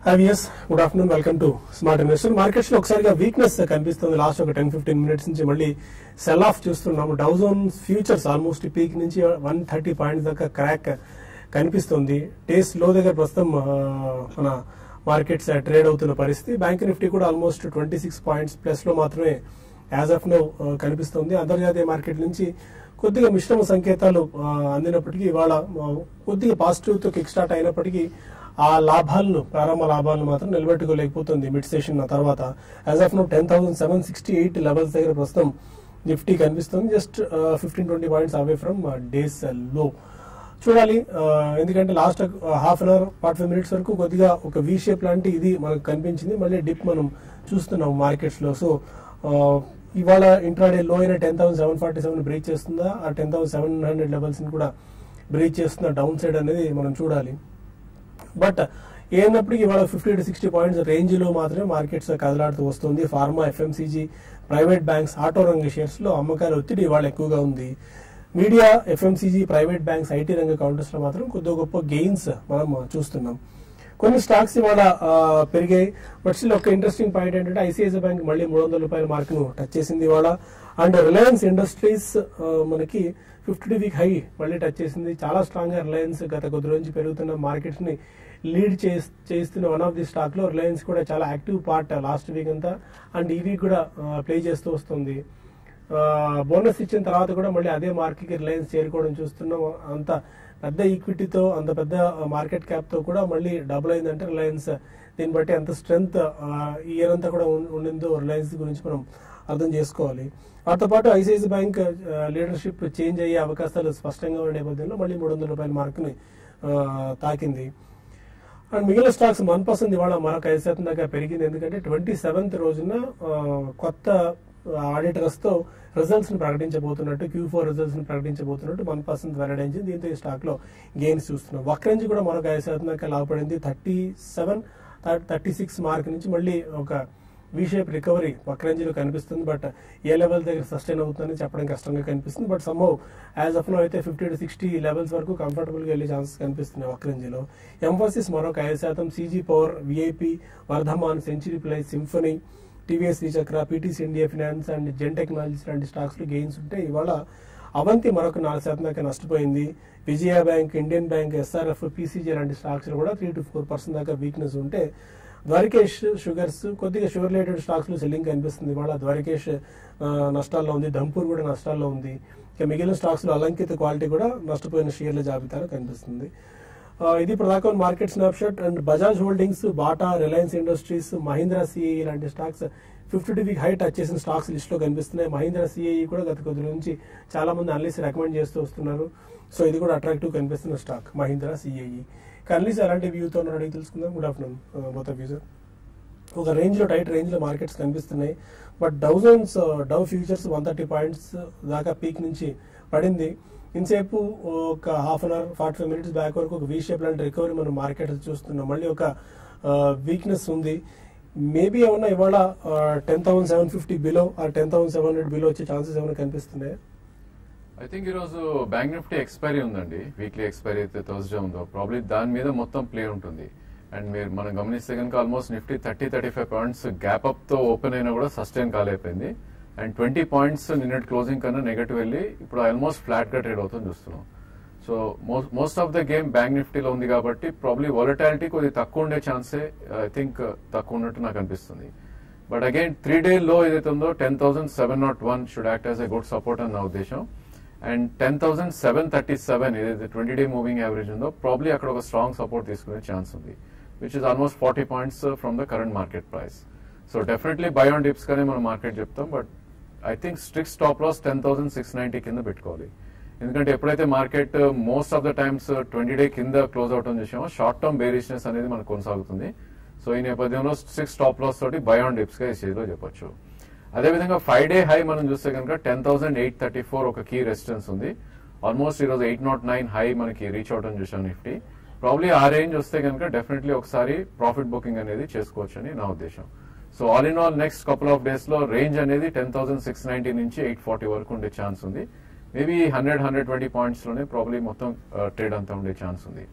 హావియస్ good afternoon welcome to smart investor markets లో ఒకసారిగా weakness కనిపిస్తుంది లాస్ట్ ఒక టెన్ ఫిఫ్టీన్ మినిట్స్ నుంచి మళ్ళీ సెల్ ఆఫ్ చూస్తున్నాము డౌజోన్ ఫ్యూచర్స్ ఆల్మోస్ట్ పీక్ నుంచి వన్ థర్టీ పాయింట్స్ దాకా క్రాక్ కనిపిస్తుంది డేస్ లో దగ్గర ప్రస్తుతం ఆ, మన మార్కెట్స్ ట్రేడ్ అవుతున్న పరిస్థితి బ్యాంక్ నిఫ్టీ కూడా almost twenty six points plus లో మాత్రమే యాజ్ ఆఫ్ నో కనిపిస్తుంది అంతర్జాతీయ మార్కెట్ నుంచి కొద్దిగా మిశ్రమ సంకేతాలు ఆ, అందినప్పటికీ ఇవాళ ఆ, కొద్దిగా పాజిటివ్ తో కిక్ స్టార్ట్ అయినప్పటికీ ఆ లాభాలను ప్రారంభ లాభాలను మాత్రం నిలబెట్టుకోలేకపోతుంది మిడ్ సెషన్ తర్వాత as of now ten thousand seven sixty eight levels దగ్గర ప్రస్తుతం నిఫ్టీ కనిపిస్తుంది just fifteen twenty points away from day's low చూడాలి ఆ, ఎందుకంటే last half an hour forty five minutes వరకు కొద్దిగా ఒక వి షేప్ లాంటి ఇది మనకు కనిపించింది మళ్ళీ డిప్ మనం చూస్తున్నాం మార్కెట్స్ లో సో ఆ, ఇవాళ ఇంట్రాడే లో అయిన ten thousand seven forty seven break చేస్తుందా ఆ ten thousand seven hundred levels ని కూడా బ్రేక్ చేస్తుందా డౌన్ సైడ్ అనేది మనం చూడాలి బట్ ఏమైనప్పటికీ ఇవాళ fifty to sixty points range లో మాత్రమే మార్కెట్స్ కదలాడుతూ వస్తుంది pharma FMCG private banks auto రంగ షేర్స్ లో అమ్మకాల ఒత్తిడి ఇవాళ ఎక్కువగా ఉంది media FMCG private banks IT రంగ కౌంటర్స్ లో మాత్రం కొద్ది గొప్ప గెయిన్స్ మనం చూస్తున్నాం కొన్ని స్టాక్స్ ఇవాళ ఆ, పెరిగాయి బట్ స్టిల్ ఒక ఇంట్రెస్టింగ్ పాయింట్ ఏంటంటే ఐసిఐసిఐ బ్యాంక్ మళ్ళీ మూడు వందల రూపాయల మార్క్ ను టచ్ చేసింది ఇవాళ అండ్ రిలయన్స్ ఇండస్ట్రీస్ ఆ, మనకి ఫిఫ్టీ వీక్ హై మళ్ళీ టచ్ చేసింది చాలా స్ట్రాంగ్ గా రిలయన్స్ గత కొద్ది రోజు పెరుగుతున్న మార్కెట్స్ ని లీడ్ చేస్తున్న వన్ ఆఫ్ ది స్టాక్ లో రిలయన్స్ కూడా చాలా యాక్టివ్ పార్ట్ లాస్ట్ వీక్ అంతా అండ్ ఈ వీక్ కూడా ప్లే చేస్తూ వస్తుంది బోనస్ ఇచ్చిన తర్వాత కూడా మళ్ళీ అదే మార్కెట్కి రిలయన్స్ చేరుకోవడం చూస్తున్నాం అంత పెద్ద ఈక్విటీతో అంత పెద్ద మార్కెట్ క్యాప్ తో కూడా మళ్ళీ డబుల్ అయిందంటే రిలయన్స్ దీన్ని బట్టి ఎంత స్ట్రెంగ్త్ ఇయర్ అంతా కూడా ఉం- ఉండిందో రిలయన్స్ గురించి మనం అర్థం చేసుకోవాలి వాటితో పాటు ఐసిఐసి బ్యాంక్ లీడర్షిప్ చేంజ్ అయ్యే అవకాశాలు స్పష్టంగా ఉన్న నేపథ్యంలో మళ్ళీ మూడు వందల రూపాయల మార్కుని ఆ, తాకింది అండ్ మిగిలిన స్టాక్స్ వన్ పర్సెంట్ ఇవాళ మరొక ఐదు శాతం దాకా పెరిగింది ఎందుకంటే ట్వంటీ సెవెంత్ రోజున ఆ, కొత్త ఆడిటర్స్ తో రిజల్ట్స్ ని ప్రకటించబోతున్నట్టు క్యూ ఫోర్ రిజల్ట్స్ ని ప్రకటించబోతున్నట్టు వన్ పర్సెంట్ వెల్లడించింది దీంతో ఈ స్టాక్ లో గెయిన్స్ చూస్తున్నాం వక్రంజ్ కూడా మరొక ఐదు శాతం దాకా లాభపడింది thirty seven thirty six mark నుంచి మళ్ళీ ఒక వి షేప్ రికవరీ వక్రంజిలో కనిపిస్తుంది బట్ ఏ లెవెల్ దగ్గర సస్టైన్ అవుతుందని చెప్పడం కష్టంగా కనిపిస్తుంది but somehow as of now అయితే ఫిఫ్టీ టు సిక్స్టీ లెవెల్స్ వరకు కంఫర్టబుల్ గా వెళ్ళే ఛాన్సెస్ కనిపిస్తున్నాయి వక్రంజిలో ఎంఫోసిస్ మరొక ఐదు శాతం సీజీ పవర్ విఐపి వర్ధమాన్ సెంచురీ ప్లస్ సింఫనీ టీవీఎస్ చక్ర పీటీసీ ఇండియా ఫినాన్స్ అండ్ జెన్ టెక్నాలజీస్ లాంటి స్టాక్స్ లో గెయిన్స్ ఉంటే ఇవాళ అవంతి మరొక నాలుగు శాతం దాకా నష్టపోయింది విజయ బ్యాంక్ ఇండియన్ బ్యాంక్ ఎస్ఆర్ఎఫ్ పీసీజీ లాంటి స్టాక్స్ లో కూడా త్రీ టు ఫోర్ పర్సెంట్ దాకా వీక్నెస్ ఉంటే ద్వారకేష్ షుగర్స్ కొద్దిగా షుగర్ రిలేటెడ్ స్టాక్స్ లో సెల్లింగ్ కనిపిస్తుంది ఇవాళ ద్వారకేష్ ఆ, నష్టాల్లో ఉంది దంపూర్ కూడా నష్టాల్లో ఉంది ఇక మిగిలిన స్టాక్స్ లో అలంకిత క్వాలిటీ కూడా నష్టపోయిన షేర్ల జాబితాలో కనిపిస్తుంది ఆ, ఇది ప్రధాన market snapshot and Bajaj Holdings Bata Reliance Industries Mahindra CIE లాంటి stocks fifty two week high touch చేసిన స్టాక్స్ లిస్ట్ లో కనిపిస్తున్నాయి మహీంద్రా సిఐ కూడా గత కొద్ది రోజుల నుంచి చాలా మంది అనలిస్ట్ రికమెండ్ చేస్తూ వస్తున్నారు సో ఇది కూడా అట్రాక్టివ్ కనిపిస్తున్న స్టాక్ మహీంద్రా సిఐ కనీసం ఎలాంటి వ్యూతో ఉన్నారో అడిగి తెలుసుకుందాం good afternoon both of sir ఒక రేంజ్ లో టైట్ రేంజ్ లో మార్కెట్స్ కనిపిస్తున్నాయి but Dow Jones Dow futures one thirty points దాకా పీక్ నుంచి పడింది ఇంతసేపు ఒక half an hour forty five minutes back వరకు ఒక వీ షేప్ లాంటి రికవరీ మనం మార్కెట్ చూస్తున్నాం మళ్ళీ ఒక వీక్నెస్ ఉంది మేబీ ఏమన్నా ఇవాళ ten thousand seven fifty below ఆ ten thousand seven hundred below వచ్చే ఛాన్సెస్ ఏమైనా కనిపిస్తున్నాయి ఐ థింక్ ఈ రోజు బ్యాంక్ నిఫ్టీ ఎక్స్పైరీ ఉందండి వీక్లీ ఎక్స్పైరీ అయితే థర్స్డే ఉందో ప్రాబ్లీ దాని మీద మొత్తం ప్లే ఉంటుంది అండ్ మీరు మనం గమనిస్తే కనుక almost Nifty thirty thirty five points gap up తో ఓపెన్ అయినా కూడా సస్టైన్ కాలేకపోయింది అండ్ ట్వంటీ పాయింట్స్ నిన్నటి క్లోజింగ్ కన్నా నెగటివ్ వెళ్ళి ఇప్పుడు ఆల్మోస్ట్ ఫ్లాట్ గా ట్రేడ్ అవుతుంది చూస్తున్నాం so most of the game bank నిఫ్టీలో ఉంది కాబట్టి ప్రాబ్లీ వాలటాలిటీ కొద్దిగా తక్కువ ఉండే ఛాన్సే ఐ థింక్ తక్కువ ఉన్నట్టు నాకు అనిపిస్తుంది బట్ అగైన్ త్రీ డే లో ఏదైతే ఉందో ten thousand seven nought one should act as a good support అని నా ఉద్దేశం and ten thousand seven thirty seven ఏదైతే ట్వంటీ డే మూవింగ్ యావరేజ్ ఉందో ప్రాబ్లీ అక్కడ ఒక స్ట్రాంగ్ సపోర్ట్ తీసుకునే ఛాన్స్ ఉంది which is almost forty points from the current market price so definitely buy on dips కానీ మనం మార్కెట్ చెప్తాం but I think strict stop loss ten thousand six ninety కింద పెట్టుకోవాలి ఎందుకంటే ఎప్పుడైతే market most of the times twenty day కింద close అవటం చూసామో షార్ట్ టర్మ్ బేరిష్నెస్ అనేది మనకు కొనసాగుతుంది సో ఈ నేపథ్యంలో సిక్స్ స్టాప్ లాస్ తోటి బై ఆన్ డిప్స్ గా ఈ స్టేజ్ లో చెప్పొచ్చు అదేవిధంగా ఫైవ్ డే హై మనం చూస్తే కనుక ten thousand eight thirty four ఒక కీ రెసిస్టెన్స్ ఉంది ఆల్మోస్ట్ ఈ రోజు ఎయిట్ నాట్ నైన్ హై మనకి రీచ్ అవటం చూసాం నిఫ్టీ ప్రాబ్లీ ఆ రేంజ్ వస్తే కనుక డెఫినెట్లీ ఒకసారి ప్రాఫిట్ బుకింగ్ అనేది చేసుకోవచ్చు అని నా ఉద్దేశం so all in all next couple of days లో రేంజ్ అనేది టెన్ థౌసండ్ సిక్స్ నైన్టీ నుంచి ఎయిట్ ఫార్టీ వరకు ఉండే ఛాన్స్ ఉంది maybe hundred hundred twenty points లోనే ప్రాబ్లీ మొత్తం ట్రేడ్ అంతా ఉండే ఛాన్స్ ఉంది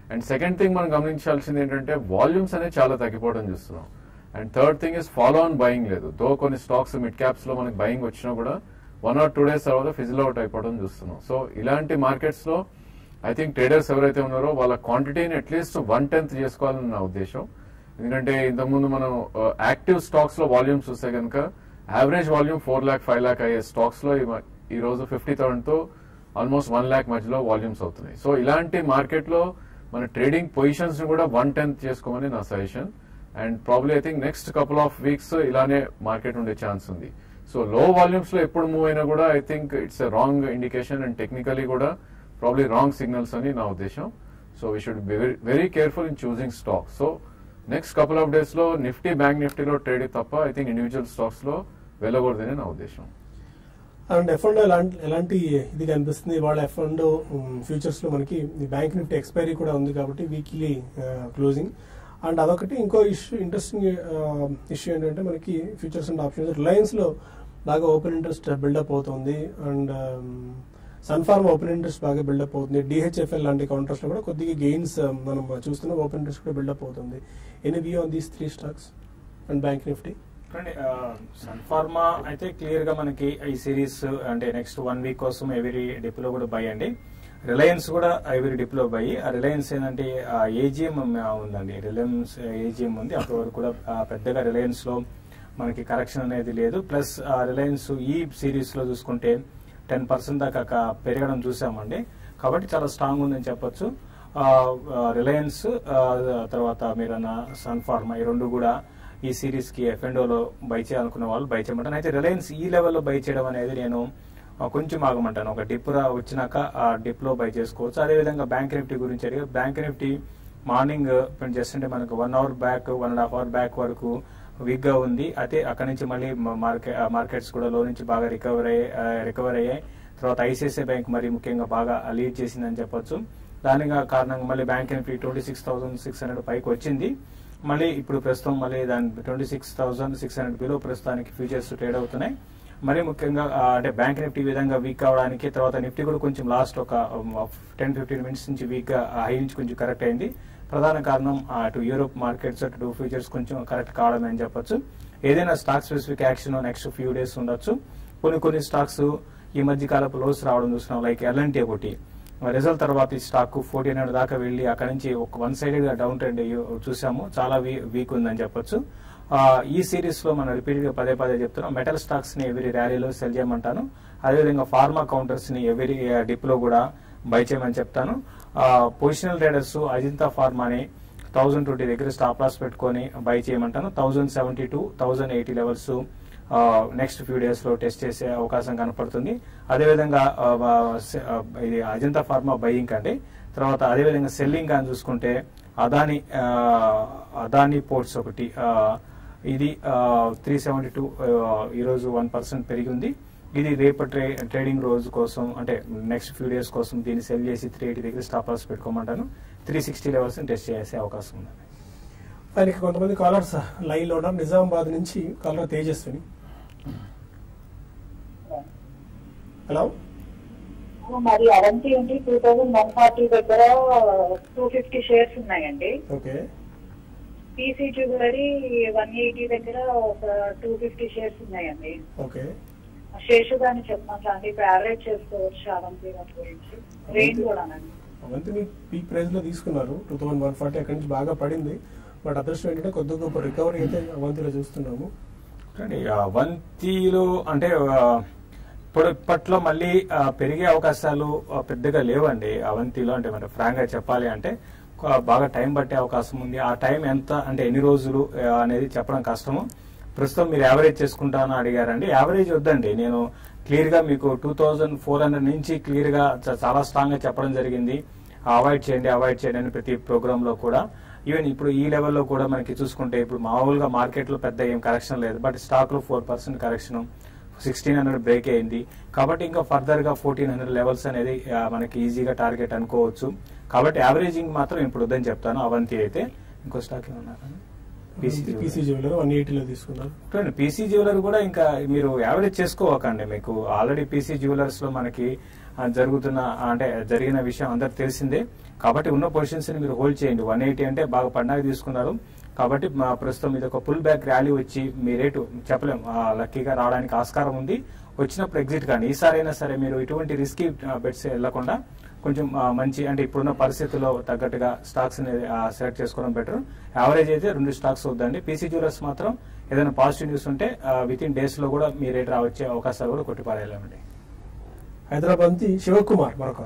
అండ్ సెకండ్ థింగ్ మనం గమనించాల్సింది ఏంటంటే వాల్యూమ్స్ అనేది చాలా తగ్గిపోవడం చూస్తున్నాం and third thing is follow on buying లేదు దో కొన్ని స్టాక్స్ మిడ్ క్యాప్స్ లో మనకి బయింగ్ వచ్చినా కూడా వన్ ఆర్ టూ డేస్ తర్వాత ఫిజిల్ అవుట్ అయిపోవడం చూస్తున్నాం సో ఇలాంటి మార్కెట్స్ లో ఐ థింక్ ట్రేడర్స్ ఎవరైతే ఉన్నారో వాళ్ళ క్వాంటిటీని అట్లీస్ట్ వన్ టెన్త్ చేసుకోవాలని నా ఉద్దేశం ఎందుకంటే ఇంతకుముందు మనం యాక్టివ్ స్టాక్స్ లో వాల్యూమ్స్ చూస్తే కనుక average volume four lakh five lakh అయ్యే స్టాక్స్ లో ఈ మ- ఈ రోజు ఫిఫ్టీ థౌసండ్ తో ఆల్మోస్ట్ వన్ ల్యాక్ మధ్యలో వాల్యూమ్స్ అవుతున్నాయి సో ఇలాంటి మార్కెట్ లో మన ట్రేడింగ్ పొజిషన్స్ ని కూడా వన్ టెన్త్ చేసుకోమని నా suggestion and probably I think next couple of weeks ఇలానే మార్కెట్ ఉండే ఛాన్స్ ఉంది సో లో వాల్యూమ్స్ లో ఎప్పుడు మూవ్ అయినా కూడా I think it's wrong indication and technically కూడా ప్రాబ్లీ రాంగ్ సిగ్నల్స్ అని నా ఉద్దేశం so we should be very careful in choosing stock so next couple of days లో నిఫ్టీ బ్యాంక్ నిఫ్టీలో ట్రేడ్ తప్ప ఐ థింక్ ఇండివిజువల్ స్టాక్స్ లో వెళ్ళకూడదని నా ఉద్దేశం అండ్ ఎఫ్ అండ్ ఎలాంటి ఎలాంటి ఇది కనిపిస్తుంది వాళ్ళ ఎఫ్ అండ్ ఫ్యూచర్స్ లో మనకి బ్యాంక్ నిఫ్టీ ఎక్స్పైరీ కూడా ఉంది కాబట్టి వీక్లీ క్లోజింగ్ అండ్ అదొకటి ఇంకో ఇష్యూ ఇంట్రెస్టింగ్ ఇష్యూ ఏంటంటే మనకి ఫ్యూచర్స్ అండ్ ఆప్షన్స్ రిలయన్స్ లో బాగా ఓపెన్ ఇంట్రెస్ట్ బిల్డప్ అవుతుంది అండ్ సన్ఫార్మ్ ఓపెన్ ఇంట్రెస్ట్ బాగా బిల్డప్ అవుతుంది డిహెచ్ఎఫ్ఎల్ లాంటి కౌంటర్స్ లో కూడా కొద్దిగా గెయిన్స్ మనం చూస్తున్నాం ఓపెన్ ఇంట్రెస్ట్ కూడా బిల్డప్ అవుతుంది any view on these three stocks and bank Nifty చూడండి సన్ ఫార్మా అయితే క్లియర్ గా మనకి ఈ సిరీస్ అంటే నెక్స్ట్ వన్ వీక్ కోసం ఎవరీ డిప్లో కూడా బై అండి రిలయన్స్ కూడా ఎవరీ డిప్లో బై ఆ రిలయన్స్ ఏంటంటే ఏజిఎం ఉందండి రిలయన్స్ ఏజిఎం ఉంది అప్పటి వరకు కూడా ఆ, పెద్దగా రిలయన్స్ లో మనకి కరెక్షన్ అనేది లేదు ప్లస్ రిలయన్స్ ఈ సిరీస్ లో చూసుకుంటే టెన్ పర్సెంట్ దాకా క- పెరగడం చూసామండి కాబట్టి చాలా స్ట్రాంగ్ ఉందని చెప్పొచ్చు రిలయన్స్ తర్వాత మీరన్న సన్ ఫార్మా ఈ రెండు కూడా ఈ సిరీస్ కి ఎఫ్ఎండోలో బై చేయాలనుకున్న వాళ్ళు బై చేయమంటాను అయితే రిలయన్స్ ఈ లెవెల్లో బై చేయడం అనేది నేను ఆ, కొంచెం ఆగమంటాను ఒక డిప్ రా వచ్చినాక ఆ డిప్ లో బై చేసుకోవచ్చు అదేవిధంగా బ్యాంక్ నిఫ్టీ గురించి అడిగి బ్యాంక్ నిఫ్టీ మార్నింగ్ జస్ట్ అంటే మనకు one hour back one and half hour back వరకు వీక్ గా ఉంది అయితే అక్కడ నుంచి మళ్ళీ మార్కెట్ మార్కెట్స్ కూడా లో నుంచి బాగా రికవర్ అయ్యాయి రికవర్ అయ్యాయి తర్వాత ఐసిఐసిఐ బ్యాంక్ మరి ముఖ్యంగా బాగా లీడ్ చేసిందని చెప్పొచ్చు దానికి కారణంగా మళ్ళీ bank Nifty twenty six thousand six hundred పైకి వచ్చింది మళ్ళీ ఇప్పుడు ప్రస్తుతం మళ్ళీ దాని twenty six thousand six hundred below ప్రస్తుతానికి ఫ్యూచర్స్ ట్రేడ్ అవుతున్నాయి మరి ముఖ్యంగా ఆ, అంటే బ్యాంక్ నిఫ్టీ ఈ విధంగా వీక్ అవడానికి తర్వాత నిఫ్టీ కూడా కొంచెం లాస్ట్ ఒక టెన్ ఫిఫ్టీన్ మినిట్స్ నుంచి వీక్ గా హై నుంచి కొంచెం కరెక్ట్ అయింది ప్రధాన కారణం ఆ, అటు యూరోప్ మార్కెట్స్ అటు ఫ్యూచర్స్ కొంచెం కరెక్ట్ కావడం అని చెప్పొచ్చు ఏదైనా stock specific action next few days ఉండొచ్చు కొన్ని కొన్ని స్టాక్స్ ఈ మధ్య కాలపు లోస్ రావడం చూస్తున్నాం లైక్ ఎల్ఎన్టీ ఒకటి రిజల్ట్ తర్వాత ఈ స్టాక్ ఫోర్టీన్ హండ్రెడ్ దాకా వెళ్ళి అక్కడ నుంచి ఒక వన్ సైడెడ్ గా డౌన్ ట్రెండ్ చూసాము చాలా వీక్ ఉందని చెప్పొచ్చు ఆ, ఈ సిరీస్ లో మనం రిపీట్ గా పదే పదే చెప్తున్నాం మెటల్ స్టాక్స్ ని ఎవరి ర్యాలీలో సెల్ చేయమంటాను అదేవిధంగా ఫార్మా కౌంటర్స్ ని ఎవరి డిప్ లో కూడా బై చేయమని చెప్తాను పొజిషనల్ ట్రేడర్స్ అజింతా ఫార్మాని థౌజండ్ ట్వంటీ దగ్గర స్టాప్ లాస్ పెట్టుకొని బై చేయమంటాను thousand seventy two thousand eighty levels next few days లో టెస్ట్ చేసే అవకాశం కనపడుతుంది అదేవిధంగా ఆ, ఆ, సె- ఆ, ఇది అజంతా ఫార్మా బయింగ్ అండి తర్వాత అదేవిధంగా సెల్లింగ్ అని చూసుకుంటే అదాని ఆ, అదాని పోర్ట్స్ ఒకటి ఆ, ఇది త్రీ సెవెంటీ టూ ఈరోజు వన్ పర్సెంట్ పెరిగింది ఇది రేపటి ట్రే ట్రేడింగ్ రోజు కోసం అంటే నెక్స్ట్ ఫ్యూ డేస్ కోసం దీన్ని సెల్ చేసి త్రీ ఎయిటీ దగ్గర స్టాప్ లాస్ పెట్టుకోమంటాను త్రీ సిక్స్టీ లెవెల్స్ టెస్ట్ చేసే అవకాశం ఉంది ఆయనకి కొంతమంది కాలర్స్ లైన్ లో ఉన్నారు నిజామాబాద్ నుంచి కాలర్ తేజస్విని హలో మరి అవంతి ఉంది టూ థౌజండ్ వన్ ఫార్టీ దగ్గర టూ ఫిఫ్టీ షేర్స్ ఉన్నాయండి okay PC Jewellery one eighty దగ్గర ఒక టూ ఫిఫ్టీ షేర్స్ ఉన్నాయండి ఓకే శేషు గారిని చెప్పమంటా అండి ఇప్పుడు యావరేజ్ చేసుకోవచ్చు అవంతి వాటి గురించి రేంజ్ కూడానండి అవంతి మీ పీక్ ప్రైస్ లో తీసుకున్నారు టూ థౌసండ్ వన్ ఫార్టీ అక్కడి నుంచి బాగా పడింది బట్ అదృష్టం ఏంటంటే కొద్ది గొప్ప రికవరీ అయితే అవంతిలో చూస్తున్నాము చూడండి అవంతిలో అంటే ఆ, ఇప్పుడు ఇప్పట్లో మళ్ళీ ఆ, పెరిగే అవకాశాలు ఆ, పెద్దగా లేవండి అవంతిలో అంటే మన ఫ్రాంక్ గా చెప్పాలి అంటే ఆ, బాగా టైం పట్టే అవకాశం ఉంది ఆ టైం ఎంత అంటే ఎన్ని రోజులు ఆ, అనేది చెప్పడం కష్టము ప్రస్తుతం మీరు యావరేజ్ చేసుకుంటానని అడిగారండి యావరేజ్ వద్దండి నేను క్లియర్ గా మీకు టూ థౌజండ్ ఫోర్ హండ్రెడ్ నుంచి క్లియర్ గా చ- చాలా స్ట్రాంగ్ గా చెప్పడం జరిగింది అవాయిడ్ చేయండి అవాయిడ్ చేయండి అని ప్రతి ప్రోగ్రామ్ లో కూడా ఈవెన్ ఇప్పుడు ఈ లెవెల్లో కూడా మనకి చూసుకుంటే ఇప్పుడు మామూలుగా మార్కెట్ లో పెద్ద ఏం కరెక్షన్ లేదు బట్ స్టాక్ లో four percent correction sixteen hundred break అయింది కాబట్టి ఇంకా ఫర్దర్ గా ఫోర్టీన్ హండ్రెడ్ లెవెల్స్ అనేది ఆ, మనకి ఈజీగా టార్గెట్ అనుకోవచ్చు కాబట్టి యావరేజింగ్ మాత్రం ఇప్పుడు వద్దని చెప్తాను అవంతి అయితే ఇంకో స్టాక్ ఏమన్నా పీసీ జ్యువెలర్ వన్ ఎయిటీలో తీసుకున్నారు చూడండి పీసీ జ్యువెలర్ కూడా ఇంకా మీరు యావరేజ్ చేసుకోవకండి మీకు ఆల్రెడీ పీసీ జ్యువెలర్స్ లో మనకి ఆ, జరుగుతున్న అంటే జరిగిన విషయం అందరికి తెలిసిందే కాబట్టి ఉన్న పొజిషన్స్ ని మీరు హోల్డ్ చేయండి వన్ ఎయిటీ అంటే బాగా పడినాక తీసుకున్నారు కాబట్టి మా ప్రస్తుతం ఇది ఒక పుల్ బ్యాక్ ర్యాలీ వచ్చి మీ రేటు చెప్పలేం ఆ, లక్కీగా రావడానికి ఆస్కారం ఉంది వచ్చినప్పుడు ఎగ్జిట్ కానీ ఈసారి అయినా సరే మీరు ఇటువంటి రిస్కీ బెట్స్ వెళ్లకుండా కొంచెం ఆ, మంచి అంటే ఇప్పుడున్న పరిస్థితుల్లో తగ్గట్టుగా స్టాక్స్ సెలెక్ట్ చేసుకోవడం బెటర్ యావరేజ్ అయితే రెండు స్టాక్స్ వద్దండి పీసీ జ్యువెలర్స్ మాత్రం ఏదైనా పాజిటివ్ న్యూస్ ఉంటే విత్ ఇన్ డేస్ లో కూడా మీ రేట్ రావచ్చే అవకాశాలు కూడా కొట్టిపారేయాలండి హైదరాబాద్ నుంచి శివకుమార్ మరొక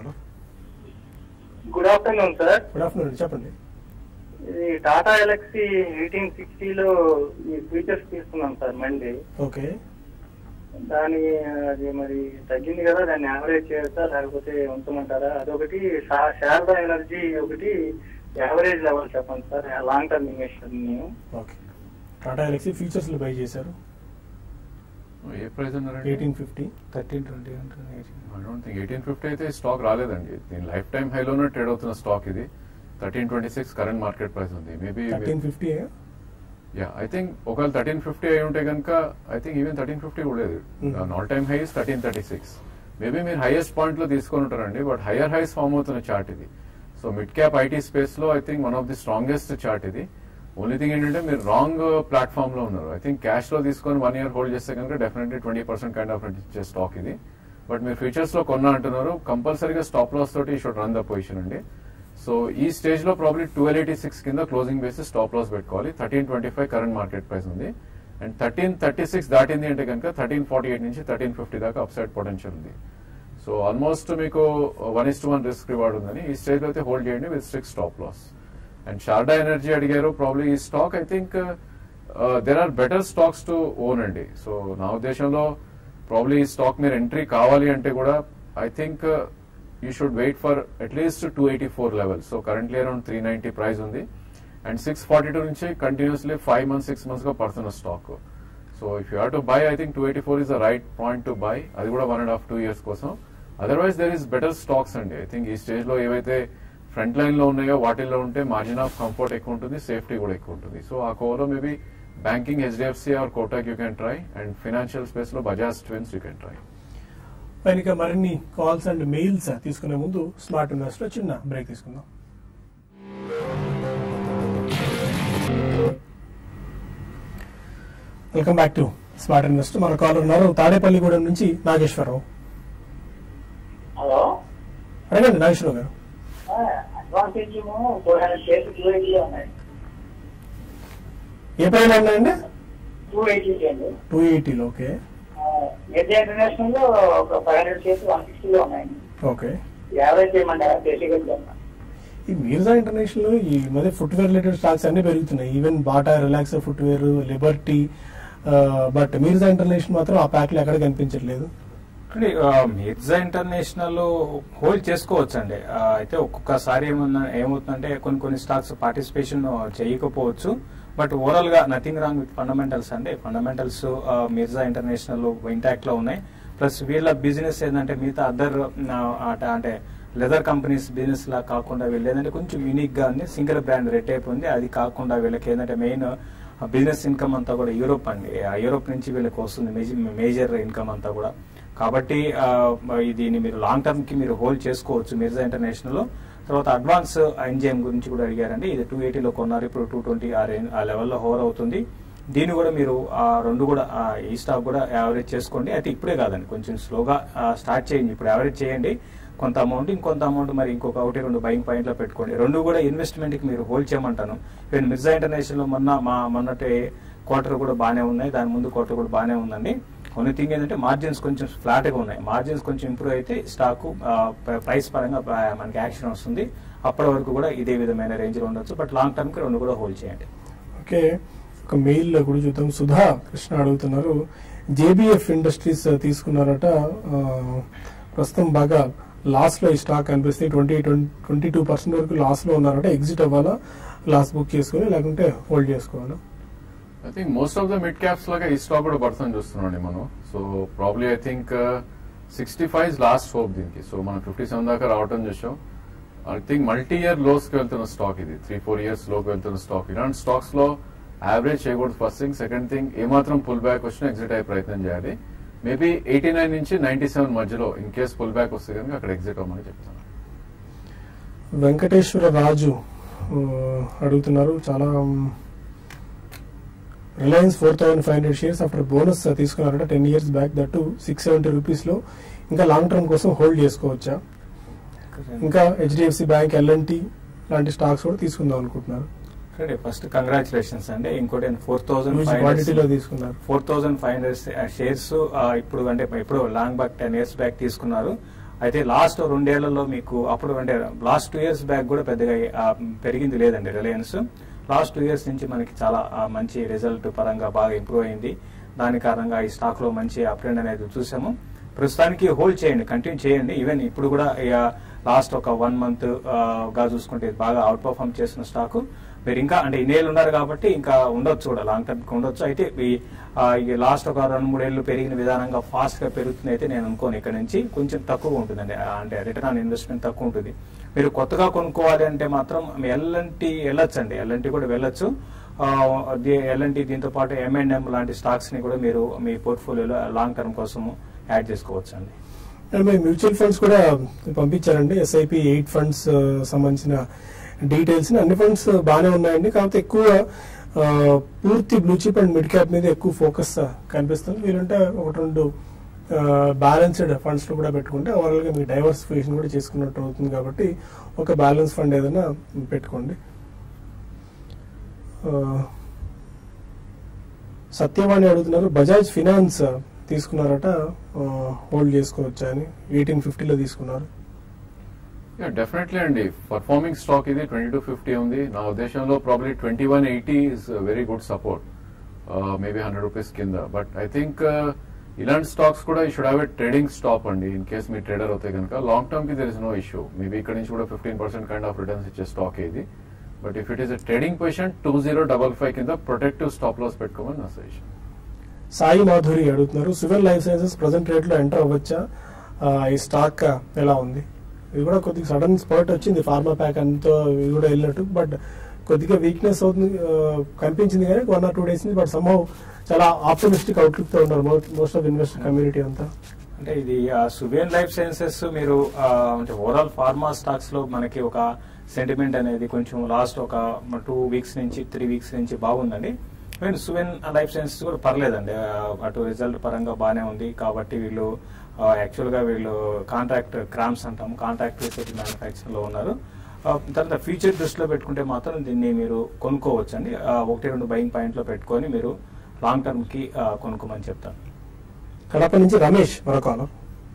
good afternoon sir good afternoon చెప్పండి ఇది టాటా ఎలక్సీ ఎయిటీన్ సిక్స్టీలో ఈ ఫీచర్స్ తీసుకున్నాం సార్ మంది ఓకే దాని అది మరి తగ్గింది కదా దాన్ని యావరేజ్ చేయొచ్చా లేకపోతే ఉంచమంటారా అదొకటి శా- శారదా ఎనర్జీ ఒకటి యావరేజ్ లెవెల్ చెప్పండి సార్ లాంగ్ టర్మ్ ఇన్వెస్టర్ నేను ఓకే టాటా ఎలక్సీ ఫ్యూచర్స్ లో బై చేశారు ఏ ప్రైస్ అన్నారండి eighteen fifty thirteen twenty I don't think eighteen fifty అయితే స్టాక్ రాలేదండి దీని లైఫ్ టైం హైలోనే ట్రేడ్ అవుతున్న స్టాక్ ఇది thirteen twenty six current market price ఉంది maybe thirteen fifty yeah I think ఒకవేళ థర్టీన్ ఫిఫ్టీ అయి ఉంటే కనుక I think even thirteen fifty కూడా లేదు Mhm. All time highs thirteen thirty six maybe మీరు హైయెస్ట్ పాయింట్ లో తీసుకొని ఉంటారండి బట్ హైయర్ హైస్ ఫామ్ అవుతున్న చార్ట్ ఇది so mid cap IT space లో I think one of the strongest chart ఇది ఓన్లీ థింగ్ ఏంటంటే మీరు రాంగ్ ప్లాట్ఫామ్ లో ఉన్నారు ఐ థింక్ క్యాష్ లో తీసుకొని వన్ ఇయర్ హోల్డ్ చేస్తే కనుక definitely twenty percent kind of ఇచ్చే స్టాక్ ఇది బట్ మీరు ఫ్యూచర్స్ లో కొన్నా అంటున్నారు కంపల్సరీగా స్టాప్ లాస్ తోటి షుడ్ రన్ ద పొజిషన్ అండి సో ఈ స్టేజ్ లో ప్రాబ్లీ ట్వెల్వ్ ఎయిటీ సిక్స్ కింద క్లోజింగ్ బేసిస్ స్టాప్ లాస్ పెట్టుకోవాలి thirteen twenty five current market price ఉంది అండ్ థర్టీన్ థర్టీ సిక్స్ దాటింది అంటే కనుక థర్టీన్ ఫార్టీ ఎయిట్ నుంచి థర్టీన్ ఫిఫ్టీ దాకా అప్సైడ్ పొటెన్షియల్ ఉంది సో ఆల్మోస్ట్ మీకు one is to one risk reward ఉందని ఈ స్టేజ్ లో అయితే హోల్డ్ చేయండి with strict stop loss and Sharda energy అడిగారు ప్రాబ్లీ ఈ stock I think there are better stocks to own అండి సో నా ఉద్దేశంలో ప్రాబ్లీ ఈ స్టాక్ మీరు ఎంట్రీ కావాలి అంటే కూడా I think you should wait for at least two eighty four level so currently around three ninety price ఉంది అండ్ సిక్స్ ఫార్టీ టూ నుంచి continuously five months six months గా పడుతున్న stock so if you have to buy I think two eighty four is the right point to buy అది కూడా one and half two years కోసం otherwise there is better stocks అండి I think ఈ stage లో ఏవైతే front line లో ఉన్నాయో వాటిల్లో ఉంటే మార్జిన్ ఆఫ్ కంఫర్ట్ ఎక్కువ ఉంటుంది సేఫ్టీ కూడా ఎక్కువ ఉంటుంది సో ఆ కోవలో maybe banking HDFC or Kotak you can try and financial space లో Bajaj twins you can try పైన ఇక మరిన్ని కాల్స్ అండ్ మెయిల్స్ తీసుకునే ముందు స్మార్ట్ ఇన్వెస్ట్ లో చిన్న బ్రేక్ తీసుకుందాం welcome back to smart invest మన కాల్ ఉన్నారు తాడేపల్లిగూడెం నుంచి నాగేశ్వరరావు హలో అడగండి నాగేశ్వరరావు గారు advantage four hundred shares two ఎయిటీలో ఉన్నాయి ఏ పైన ఉన్నాయండి టూ ఎయిటీ అండి టూ ఎయిటీలో ఓకే మెజర్ ఇంటర్నేషనల్ లో ఒక ఫైవ్ హండ్రెడ్ షేర్స్ వన్ సిక్స్టీలో ఉన్నాయండి ఓకే యావరేజ్ చేయమంటారా బేసిక్గా ఈ మీర్జా ఇంటర్నేషనల్ ఈ మధ్య ఫుట్వేర్ రిలేటెడ్ స్టాక్స్ అన్ని పెరుగుతున్నాయి even Bata Relaxo footwear Liberty but Mirza international మాత్రం ఆ ప్యాక్ లో ఎక్కడ కనిపించట్లేదు అంటే మిర్జా ఇంటర్నేషనల్ హోల్డ్ చేసుకోవచ్చు అండి అయితే ఒక్కొక్కసారి ఏమన్నా ఏమవుతుందంటే కొన్ని కొన్ని స్టాక్స్ పార్టిసిపేషన్ చేయకపోవచ్చు బట్ ఓవరాల్ గా నథింగ్ రాంగ్ విత్ ఫండమెంటల్స్ అండి ఫండమెంటల్స్ మిర్జా ఇంటర్నేషనల్ ఇంటాక్ట్ లో ఉన్నాయి ప్లస్ వీళ్ళ బిజినెస్ ఏంటంటే మిగతా అదర్ అంటే లెదర్ కంపెనీస్ బిజినెస్ లా కాకుండా వీళ్ళు ఏంటంటే కొంచెం యూనిక్ గా ఉంది సింగిల్ బ్రాండ్ రెడ్ టైప్ ఉంది అది కాకుండా వీళ్ళకి ఏంటంటే మెయిన్ బిజినెస్ ఇన్కమ్ అంతా కూడా యూరోప్ అండి ఆ యూరోప్ నుంచి వీళ్ళకి వస్తుంది మేజర్ ఇన్కమ్ అంతా కూడా కాబట్టి ఆ, దీన్ని మీరు లాంగ్ టర్మ్ కి మీరు హోల్డ్ చేసుకోవచ్చు మిర్జా ఇంటర్నేషనల్ లో తర్వాత అడ్వాన్స్ ఎంజిఎం గురించి కూడా అడిగారండి ఇది టూ ఎయిటీలో కొన్నారు ఇప్పుడు టూ ట్వంటీ ఆ రేంజ్ ఆ లెవెల్లో హోవర్ అవుతుంది దీన్ని కూడా మీరు ఆ రెండు కూడా ఆ, ఈ స్టాక్ కూడా యావరేజ్ చేసుకోండి అయితే ఇప్పుడే కాదండి కొంచెం స్లోగా స్టార్ట్ చేయండి ఇప్పుడు యావరేజ్ చేయండి కొంత అమౌంట్ ఇంకొంత అమౌంట్ మరి ఇంకొక ఒకటి రెండు బయింగ్ పాయింట్ లో పెట్టుకోండి రెండు కూడా ఇన్వెస్ట్మెంట్ కి మీరు హోల్డ్ చేయమంటాను ఈవెన్ మిర్జా ఇంటర్నేషనల్ లో మొన్న మా మొన్నటి క్వార్టర్ కూడా బాగానే ఉన్నాయి దాని ముందు క్వార్టర్ కూడా బాగానే ఉందండి ఓన్లీ థింగ్ ఏంటంటే మార్జిన్స్ కొంచెం ఫ్లాట్ గా ఉన్నాయి మార్జిన్స్ కొంచెం ఇంప్రూవ్ అయితే స్టాక్ ప్రైస్ పరంగా ఆ, మనకి యాక్షన్ వస్తుంది అప్పటి వరకు కూడా ఇదే విధమైన రేంజ్ లో ఉండొచ్చు బట్ లాంగ్ టర్మ్ కి రెండు కూడా హోల్డ్ చేయండి ఓకే ఒక మెయిల్ లో కూడా చూద్దాం సుధా కృష్ణ అడుగుతున్నారు జేబిఎఫ్ ఇండస్ట్రీస్ తీసుకున్నారట ఆ, ప్రస్తుతం బాగా లాస్ లో ఈ స్టాక్ కనిపిస్తుంది ట్వంటీ ట్వంటీ టూ పర్సెంట్ వరకు లాస్ లో ఉన్నారట ఎగ్జిట్ అవ్వాలా లాస్ బుక్ చేసుకుని లేకుంటే హోల్డ్ చేసుకోవాలా I think most of the mid caps లాగా ఈ స్టాక్ కూడా పడుతుంది చూస్తున్నాండి మనం so probably I think sixty five last hope దీనికి సో మనం ఫిఫ్టీ సెవెన్ దాకా రావటం చూసాం I think multi year lows కి వెళ్తున్న స్టాక్ ఇది త్రీ ఫోర్ ఇయర్స్ లోకి వెళ్తున్న స్టాక్ ఇలాంటి స్టాక్స్ లో యావరేజ్ చేయకూడదు ఫస్ట్ థింగ్ సెకండ్ థింగ్ ఏమాత్రం పుల్ బ్యాక్ వచ్చినా ఎగ్జిట్ అయ్యే ప్రయత్నం చేయాలి మేబీ ఎయిటీ నైన్ నుంచి నైన్టీ సెవెన్ మధ్యలో ఇన్ కేస్ పుల్ బ్యాక్ వస్తే కనుక అక్కడ ఎగ్జిట్ అవ్వమని చెప్తాను వెంకటేశ్వర రాజు ఆ, అడుగుతున్నారు చాలా Reliance four thousand five hundred shares after bonus తీసుకున్నారట ten years back that six seventy rupees లో ఇంకా లాంగ్ టర్మ్ కోసం హోల్డ్ చేసుకోవచ్చా ఇంకా హెచ్డిఎఫ్సి బ్యాంక్ ఎల్ఎన్టీ లాంటి స్టాక్స్ కూడా తీసుకుందాం అనుకుంటున్నారు ఫస్ట్ కంగ్రాచులేషన్స్ అండి ఇంకోటి ఫోర్ థౌసండ్ హ్యూజ్ ఫైవ్ క్వాంటిటీలో తీసుకున్నారు four thousand five hundred shares ఇప్పుడు అంటే ఇప్పుడు long back ten years back తీసుకున్నారు అయితే లాస్ట్ రెండేళ్లలో మీకు అప్పుడు అంటే లాస్ట్ టూ ఇయర్స్ బ్యాక్ కూడా పెద్దగా ఆ, పెరిగింది లేదండి రిలయన్స్ లాస్ట్ టూ ఇయర్స్ నుంచి మనకి చాలా ఆ, మంచి రిజల్ట్ పరంగా బాగా ఇంప్రూవ్ అయింది దాని కారణంగా ఈ స్టాక్ లో మంచి అప్ ట్రెండ్ అనేది చూసాము ప్రస్తుతానికి హోల్డ్ చేయండి కంటిన్యూ చేయండి ఈవెన్ ఇప్పుడు కూడా లాస్ట్ ఒక వన్ మంత్ గా చూసుకుంటే ఇది బాగా అవుట్ పర్ఫామ్ చేసిన స్టాక్ మీరు ఇంకా అంటే ఇన్నేళ్ళు ఉన్నారు కాబట్టి ఇంకా ఉండొచ్చు కూడా లాంగ్ టర్మ్ ఉండొచ్చు అయితే ఈ ఆ, ఈ లాస్ట్ ఒక రెండు మూడేళ్లు పెరిగిన విధానంగా ఫాస్ట్ గా పెరుగుతుంది అయితే నేను అనుకోను ఇక్కడ నుంచి కొంచెం తక్కువ ఉంటుందండి ఆ, అంటే రిటర్న్ ఆన్ ఇన్వెస్ట్మెంట్ తక్కువ ఉంటుంది మీరు కొత్తగా కొనుక్కోవాలి అంటే మాత్రం ఎల్ఎన్టీ వెళ్ళొచ్చండి ఎల్ఎన్టీ కూడా వెళ్ళొచ్చు ఎల్ఎన్టీ దీంతో పాటు ఎంఎండ్ఎం లాంటి స్టాక్స్ ని కూడా మీరు మీ పోర్ట్ఫోలియోలో లాంగ్ టర్మ్ కోసం యాడ్ చేసుకోవచ్చు అండి అండ్ మీ మ్యూచువల్ ఫండ్స్ కూడా పంపించారండి ఎస్ఐపి ఎయిట్ ఫండ్స్ సంబంధించిన డీటెయిల్స్ అన్ని ఫండ్స్ బాగానే ఉన్నాయండి కాకపోతే ఎక్కువ ఆ, పూర్తి blue chip and mid cap మీద ఎక్కువ ఫోకస్ కనిపిస్తుంది వీలుంటే ఒకటి రెండు బ్యాలెన్స్డ్ ఫండ్స్ లో కూడా పెట్టుకుంటే ఓవరాల్ గా మీకు డైవర్సిఫికేషన్ కూడా చేసుకున్నట్టు అవుతుంది కాబట్టి ఒక బ్యాలెన్స్ ఫండ్ ఏదైనా పెట్టుకోండి ఆ, సత్యవాణి అడుగుతున్నారు బజాజ్ ఫినాన్స్ తీసుకున్నారట హోల్డ్ చేసుకోవచ్చా అని ఎయిటీన్ ఫిఫ్టీలో తీసుకున్నారు డెఫినెట్లీ అండి పర్ఫార్మింగ్ స్టాక్ ఇది ట్వంటీ టూ ఫిఫ్టీ ఉంది నా ఉద్దేశంలో probably twenty one eighty is very good support maybe hundred rupees కింద బట్ ఐ థింక్ ఇలాంటి స్టాక్స్ కూడా ఈ should have a trading stop అండి ఇన్ కేస్ మీ ట్రేడర్ అవుతే కనుక లాంగ్ టర్మ్ కి there is no issue maybe ఇక్కడ నుంచి కూడా fifteen percent kind of returns ఇచ్చే స్టాక్ ఇది but if it is a trading position two zero double five కింద ప్రొటెక్టివ్ స్టాప్ లాస్ పెట్టుకోమని నా సజెషన్ సాయి మాధురి అడుగుతున్నారు civil life sciences present rate లో ఎంటర్ అవ్వచ్చా ఆ, ఈ స్టాక్ ఎలా ఉంది ఇది కూడా కొద్దిగా సడన్ స్పర్ట్ వచ్చింది ఫార్మా ప్యాక్ అంతా ఇది కూడా వెళ్ళినట్టు బట్ కొద్దిగా వీక్నెస్ అవుతుంది ఆ, కనిపించింది కానీ వన్ ఆర్ టూ డేస్ నుంచి బట్ సంభవ్ చాలా ఆప్టమిస్టిక్ అవుట్లుక్ తో ఉన్నారు మోస్ట్ ఆఫ్ ఇన్వెస్టర్ కమ్యూనిటీ అంతా అంటే ఇది సువేన్ లైఫ్ సైన్సెస్ మీరు ఆ, అంటే ఓవరాల్ ఫార్మా స్టాక్స్ లో మనకి ఒక సెంటిమెంట్ అనేది కొంచెం లాస్ట్ ఒక టూ వీక్స్ నుంచి త్రీ వీక్స్ నుంచి బాగుందండి ఈవెన్ సువెన్ లైఫ్ సైన్సెస్ కూడా పర్లేదండి ఆ, అటు రిజల్ట్ పరంగా బాగానే ఉంది కాబట్టి వీళ్ళు యాక్చువల్ గా వీళ్ళు కాంట్రాక్ట్ క్రామ్స్ అంటాం కాంట్రాక్ట్ రీసెర్చ్ మ్యానుఫాక్చర్ లో ఉన్నారు ఆ, తర్వాత ఫ్యూచర్ దృష్టిలో పెట్టుకుంటే మాత్రం దీన్ని మీరు కొనుక్కోవచ్చు అండి ఒకటి రెండు బయింగ్ పాయింట్ లో పెట్టుకొని మీరు లాంగ్ టర్మ్ కి ఆ, కొనుక్కోమని చెప్తాను కడప నుంచి రమేష్ మరొక caller.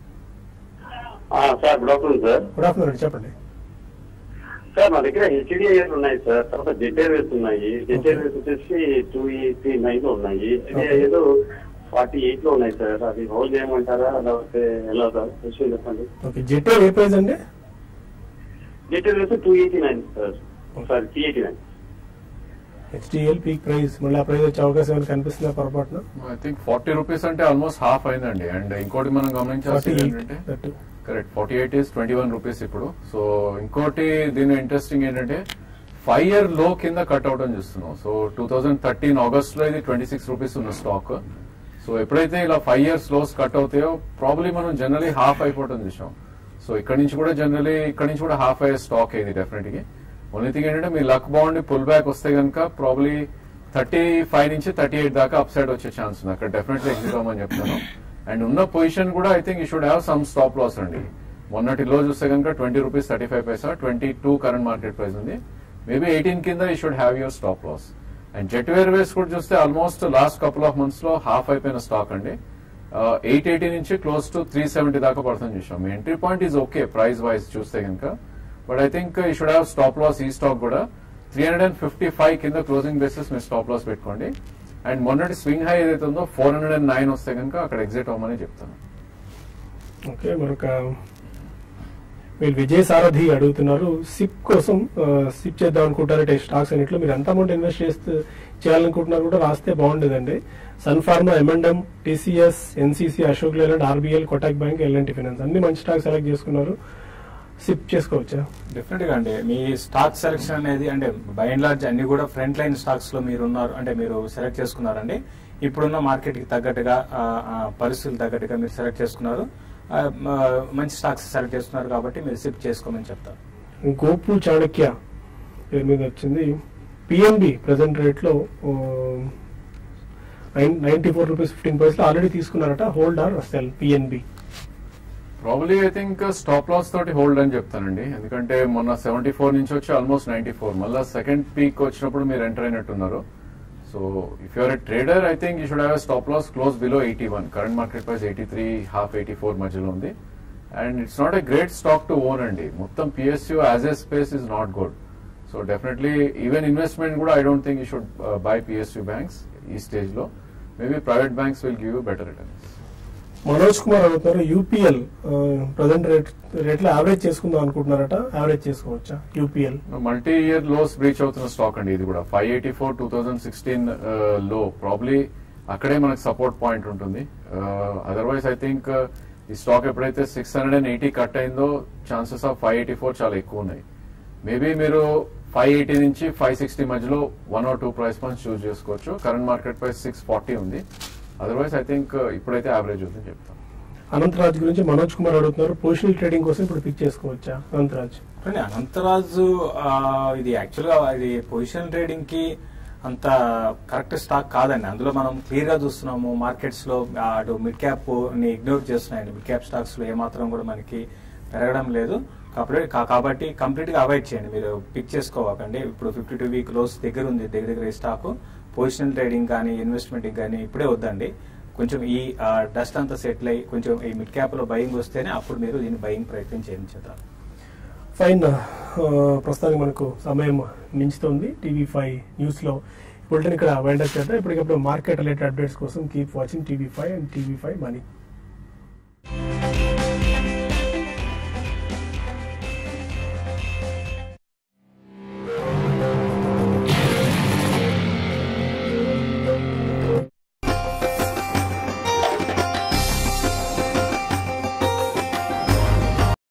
ఆ, sir good afternoon sir good afternoon అండి చెప్పండి సార్ మా దగ్గర హెచ్డిఐఎస్ ఉన్నాయి సార్ తర్వాత జెడ్ఏవేస్ ఉన్నాయి జెడ్ఏవేస్ వచ్చేసి టూ ఎయిటీ నైన్ లో ఉన్నాయి హెచ్డిఐఎస్ ఫార్టీ ఎయిట్ లో ఉన్నాయి సార్ అది హోల్డ్ చేయమంటారా లేకపోతే ఎలా సార్ విషయం చెప్పండి ఓకే జెట్ ఏ ప్రైస్ అండి Jet Airways two eighty nine sir sir three eighty nine హెచ్డిఎల్ పీక్ ప్రైస్ మళ్ళీ ఆ ప్రైస్ వచ్చే అవకాశం ఏమైనా కనిపిస్తుందా పొరపాటున ఐ థింక్ ఫార్టీ రూపీస్ అంటే ఆల్మోస్ట్ హాఫ్ అయిందండి అండ్ ఇంకోటి మనం ఫార్టీ గమనించాల్సింది ఎయిట్ ఏంటంటే correct forty eight is twenty one rupees ఇప్పుడు సో ఇంకోటి దీని ఇంట్రెస్టింగ్ ఏంటంటే ఫైవ్ ఇయర్ లో కింద కట్ అవడం చూస్తున్నాం so two thousand thirteen August లో ఇది ట్వంటీ సిక్స్ రూపీస్ ఉన్న స్టాక్ సో ఎప్పుడైతే ఇలా ఫైవ్ ఇయర్స్ లోస్ కట్ అవుతాయో ప్రాబ్లీ మనం జనరలీ హాఫ్ అయిపోవడం చూసాం సో ఇక్కడ నుంచి కూడా జనరలీ ఇక్కడ నుంచి కూడా హాఫ్ అయ్యే స్టాక్ ఇది డెఫినెట్ గా ఓన్లీ థింగ్ ఏంటంటే మీ లక్ బాగుండి పుల్ బ్యాక్ వస్తే కనుక ప్రాబ్లీ థర్టీ ఫైవ్ నుంచి థర్టీ ఎయిట్ దాకా అప్ సైడ్ వచ్చే ఛాన్స్ ఉంది అక్కడ డెఫినెట్లీ ఎగ్జిట్ అవ్వమని చెప్తాను అండ్ ఉన్న పొజిషన్ కూడా I think you should have some stop loss అండి మొన్నటి లో చూస్తే కనుక ట్వంటీ రూపీస్ థర్టీ ఫైవ్ పైసా twenty two current market price ఉంది మేబీ ఎయిటీన్ కింద you should have your stop loss and Jet Airways కూడా చూస్తే almost last couple of months లో హాఫ్ అయిపోయిన స్టాక్ అండి ఎయిట్ ఎయిటీ నుంచి క్లోజ్ టు త్రీ సెవెంటీ దాకా పడుతుంది చూసాం మీ entry point is okay price wise చూస్తే కనుక but I think you should have stop loss ఈ స్టాక్ కూడా three hundred and fifty five కింద క్లోజింగ్ బేసిస్ మీరు స్టాప్ లాస్ పెట్టుకోండి అండ్ మొన్నటి స్వింగ్ హై ఏదైతే ఉందో ఫోర్ హండ్రెడ్ అండ్ నైన్ వస్తే కనుక అక్కడ ఎగ్జిట్ అవ్వమని చెప్తాను ఓకే మరొక మీరు విజయ్ సారథి అడుగుతున్నారు సిప్ కోసం ఆ, సిప్ చేద్దాం అనుకుంటారు స్టాక్స్ అన్నిట్లో మీరు ఎంత అమౌంట్ ఇన్వెస్ట్ చేస్తే చేయాలనుకుంటున్నారు కూడా రాస్తే బాగుండేదండి Sun Pharma M and M TCS NCC Ashok Leyland RBL Kotak bank L and T finance అన్ని మంచి స్టాక్ సెలెక్ట్ చేసుకున్నారు సిప్ చేసుకోవచ్చా డెఫినెట్ గా అండి మీ స్టాక్ సెలెక్షన్ అనేది అంటే బై అండ్ లార్జ్ అన్ని కూడా ఫ్రంట్ లైన్ స్టాక్స్ లో మీరు ఉన్నారు అంటే మీరు సెలెక్ట్ చేసుకున్నారండి ఇప్పుడున్న మార్కెట్కి తగ్గట్టుగా ఆ, ఆ, పరిస్థితులు తగ్గట్టుగా మీరు సెలెక్ట్ చేసుకున్నారు ఆ, ఆ, మంచి స్టాక్స్ సెలెక్ట్ చేసుకున్నారు కాబట్టి మీరు సిప్ చేసుకోమని చెప్తారు గోపు చాణక్య పేరు మీద వచ్చింది పిఎన్బి ప్రజెంట్ రేట్ లో నైన్టీ ఫోర్ రూపీస్ ఫిఫ్టీన్ పైసలు ఆల్రెడీ తీసుకున్నారట hold or sell PNB probably I think stop loss తోటి హోల్డ్ అని చెప్తానండి ఎందుకంటే మొన్న సెవెంటీ ఫోర్ నుంచి వచ్చి ఆల్మోస్ట్ నైన్టీ ఫోర్ మళ్ళీ సెకండ్ పీక్ వచ్చినప్పుడు మీరు ఎంటర్ అయినట్టున్నారు so if you're a trader I think you should have stop loss close below eighty one current market price eighty three half eighty four మధ్యలో ఉంది and it's not a great stock to own అండి మొత్తం PSU as a space is not good so definitely even investment కూడా I don't think you should buy PSU banks ఈ stage లో maybe private banks will give you better returns Manoj Kumar అడుగుతున్నారు UPL present rate rate లో average చేసుకుందాం అనుకుంటున్నారట average చేసుకోవచ్చా UPL multi year lows breach అవుతున్న stock అండి ఇది కూడా five eighty four two thousand sixteen లో ప్రాబ్లీ అక్కడే మనకు సపోర్ట్ పాయింట్ ఉంటుంది అదర్వైజ్ ఐ థింక్ ఈ స్టాక్ ఎప్పుడైతే six hundred and eighty cut అయిందో chances of five eighty four చాలా ఎక్కువ ఉన్నాయి మేబీ మీరు ఫైవ్ ఎయిటీ నుంచి ఫైవ్ సిక్స్టీ మధ్యలో one or two price points choose చేసుకోవచ్చు current market price six forty ఉంది అదర్వైజ్ ఐ థింక్ ఇప్పుడైతే యావరేజ్ ఉందని చెప్తాను అనంతరాజ్ గురించి మనోజ్ కుమార్ అడుగుతున్నారు పొజిషనల్ ట్రేడింగ్ కోసం ఇప్పుడు పిక్ చేసుకోవచ్చా అనంతరాజ్ చూడండి అనంతరాజు ఆ, ఇది యాక్చువల్ గా ఇది పొజిషన్ ట్రేడింగ్ కి అంత కరెక్ట్ స్టాక్ కాదండి అందులో మనం క్లియర్ గా చూస్తున్నాము మార్కెట్స్ లో ఆ, అటు మిడ్ క్యాప్ ని ఇగ్నోర్ చేస్తున్నాయండి మిడ్ క్యాప్ స్టాక్స్ లో ఏమాత్రం కూడా మనకి పెరగడం లేదు కాబట్టి కా- కాబట్టి కంప్లీట్ గా అవాయిడ్ చేయండి మీరు పిక్ చేసుకోవకండి ఇప్పుడు ఫిఫ్టీ టూ వీక్ లోస్ దగ్గర ఉంది దగ్గర దగ్గర ఈ స్టాక్ పొజిషనల్ ట్రేడింగ్ కానీ ఇన్వెస్ట్మెంట్ కానీ ఇప్పుడే వద్దండి కొంచెం ఈ డస్ట్ అంతా సెటిల్ అయ్యి కొంచెం ఈ మిడ్ క్యాప్ లో బయింగ్ వస్తేనే అప్పుడు మీరు దీన్ని బయింగ్ ప్రయత్నం చేయించుతారు ఫైన్ ఆ, ప్రస్తుతానికి మనకు సమయం మించుతోంది టీవీ ఫైవ్ న్యూస్ లో బులెటిన్ ఇక్కడ వైండప్ చేద్దాం ఇప్పటికప్పుడు మార్కెట్ రిలేటెడ్ అప్డేట్స్ కోసం keep watching TV five and TV five money